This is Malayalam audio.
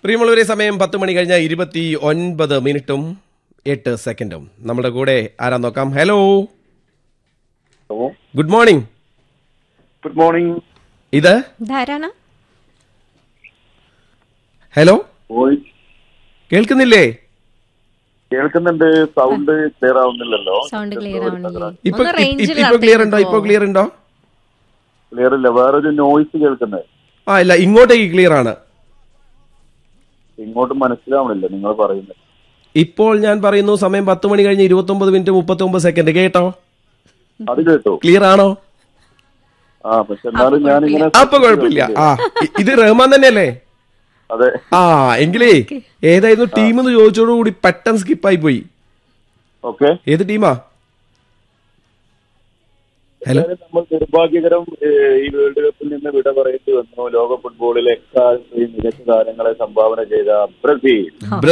പ്രിയമുള്ളവരെ സമയം പത്ത് മണി കഴിഞ്ഞ ഇരുപത്തി ഒൻപത് മിനിറ്റും എട്ട് സെക്കൻഡും നമ്മുടെ കൂടെ ആരാ നോക്കാം hello hello good morning good morning ഇത് ധാരാണ ഹലോ ഓയ് കേൾക്കുന്നില്ലേ കേൾക്കുന്നുണ്ട് സൗണ്ട് ക്ലിയർ ആവുന്നില്ലല്ലോ സൗണ്ട് ക്ലിയർ ആവണില്ലേ ഇപ്പൊ ഒന്ന് റേഞ്ചിൽ ഇപ്പൊ ക്ലിയർ ഉണ്ടോ ഇപ്പൊ ക്ലിയർ ഉണ്ടോ ക്ലിയർ ഇല്ല വേറൊരു നോയ്സ് കേൾക്കുന്നത് ആ ഇല്ല ഇങ്ങോട്ടേക്ക് ക്ലിയർ ആണ് ഇങ്ങോട്ട് മനസ്സിലാവണില്ല നിങ്ങൾ പറയുന്നത് ഇപ്പോൾ ഞാൻ പറയുന്നു സമയം പത്ത് മണി കഴിഞ്ഞ് ഇരുപത്തി ഒമ്പത് മിനിറ്റ് മുപ്പത്തി ഒമ്പത് സെക്കൻഡ് കേട്ടോ അത് കേട്ടോ ക്ലിയർ ആണോ ആ പക്ഷെ എന്നാലും ഞാനിങ്ങനെ അപ്പൊ കുഴപ്പമില്ല ആ ഇ- ഇത് റഹ്മാൻ തന്നെയല്ലേ അതെ ആ എങ്കിലേ ഏതായിരുന്നു ടീം എന്ന് ചോദിച്ചോടുകൂടി പെട്ടെന്ന് സ്കിപ്പായി പോയി ഓക്കെ ഏത് ടീമാ ഹലോ നമ്മൾ നിർഭാഗ്യകരം ഏഹ്, ഈ വേൾഡ് കപ്പിൽ നിന്ന് വിട പറയേണ്ടി വന്നു ലോക ഫുട്ബോളിലെ എക്കാലത്തെയും മികച്ച താരങ്ങളെ സംഭാവന ചെയ്ത ബ്രസീൽ